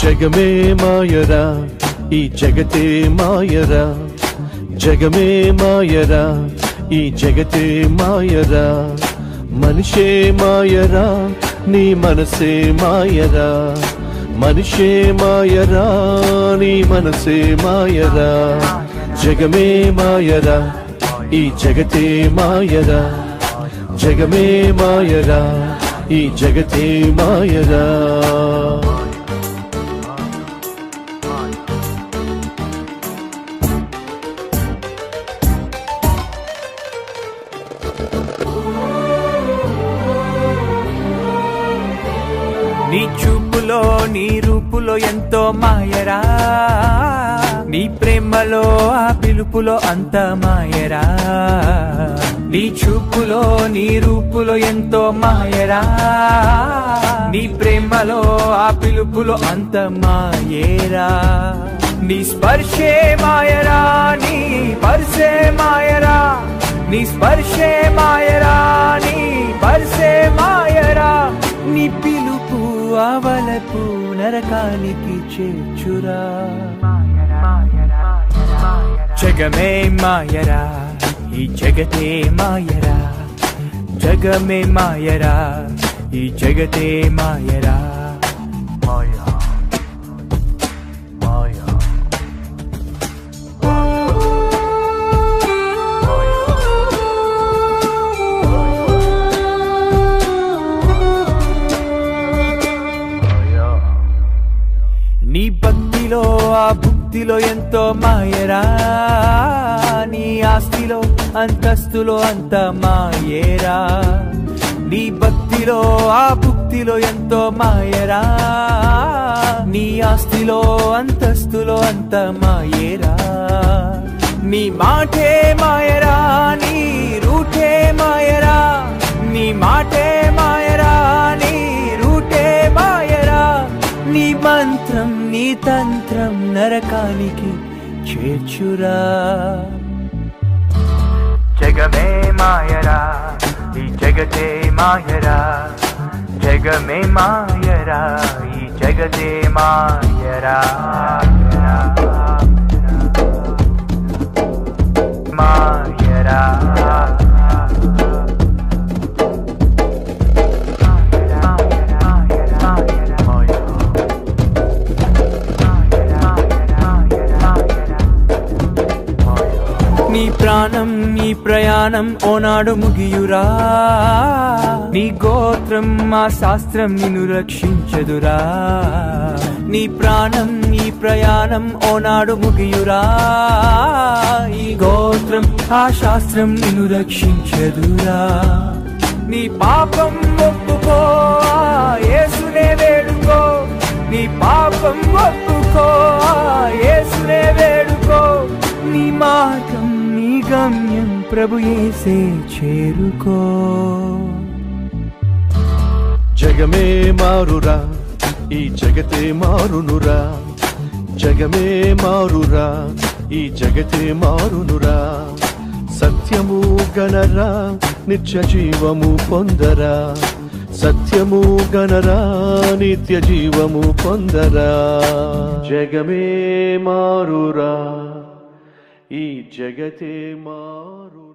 జగమే మాయరా ఈ జగతే మాయరా జగమే మాయరా ఈ జగతే మాయరా మనిషే మాయరా నీ మనసే మాయరా మనిషే మాయరా నీ మనసే మాయరా జగమే మాయరా ఈ జగతే మాయరా జగమే మాయరా ఈ జగతే మాయరా నీ చూపులో నీ రూపులో ఎంతో మాయరా నీ ప్రేమలో ఆ పిలుపులో అంత మాయరా నీ చూపులో నీ రూపులో ఎంతో మాయరా నీ ప్రేమలో ఆ పిలుపులో అంత మాయేరా నీ స్పర్శే మాయరా నీ పర్సే మాయరా నీ స్పర్శే మాయరా నీ పర్సే మాయరా నీ పిలుపు అవలపు నరకానికి చేర్చురా జగమే మాయరా ఈ జగతే మాయరా జగమే మాయరా ఈ జగతే మాయరా మాయా మాయా నీ భక్తిలో ఆ భక్తిలో ఎంతో మాయరా నీ ఆస్తిలో అంతస్తులో అంత మాయేరా నీ భక్తిలో ఆ భక్తిలో ఎంతో మాయరా నీ ఆస్తిలో అంతస్తులో అంత మాయేరా నీ మాటే మాయరా నీ రూటే మాయరా నీ మాటే మాయరా నీ రూటే మాయరా నీ మంత్రం నీ తంత్రం నరకానికి చేర్చురా జగమే మాయరా ఈ జగతే మాయరా జగమే మాయరా ఈ జగతే మాయరా మాయరా నీ ప్రాణం నీ ప్రయాణం ఓనాడు ముగియురా నీ గోత్రం మా శాస్త్రం నిన్ను రక్షించదురా నీ ప్రాణం నీ ప్రయాణం ఓనాడు ముగియురా ఈ గోత్రం ఆ శాస్త్రం నిన్ను రక్షించదురా నీ పాపం ఒప్పుకో ఆ యేసునే వేడుకో నీ పాపం ఒప్పుకో ఆ యేసునే వేడుకో నీ మార్గం నీ గమ్యం ప్రభు యేసే చేరుకో జగమే మారురా ఈ జగతే మారునురా జగమే మారురా ఈ జగతే మారునురా సత్యము గణరా నిత్య జీవము పొందరా సత్యము గణరా నిత్య జీవము పొందరా జగమే మారురా ఈ జగతే మారు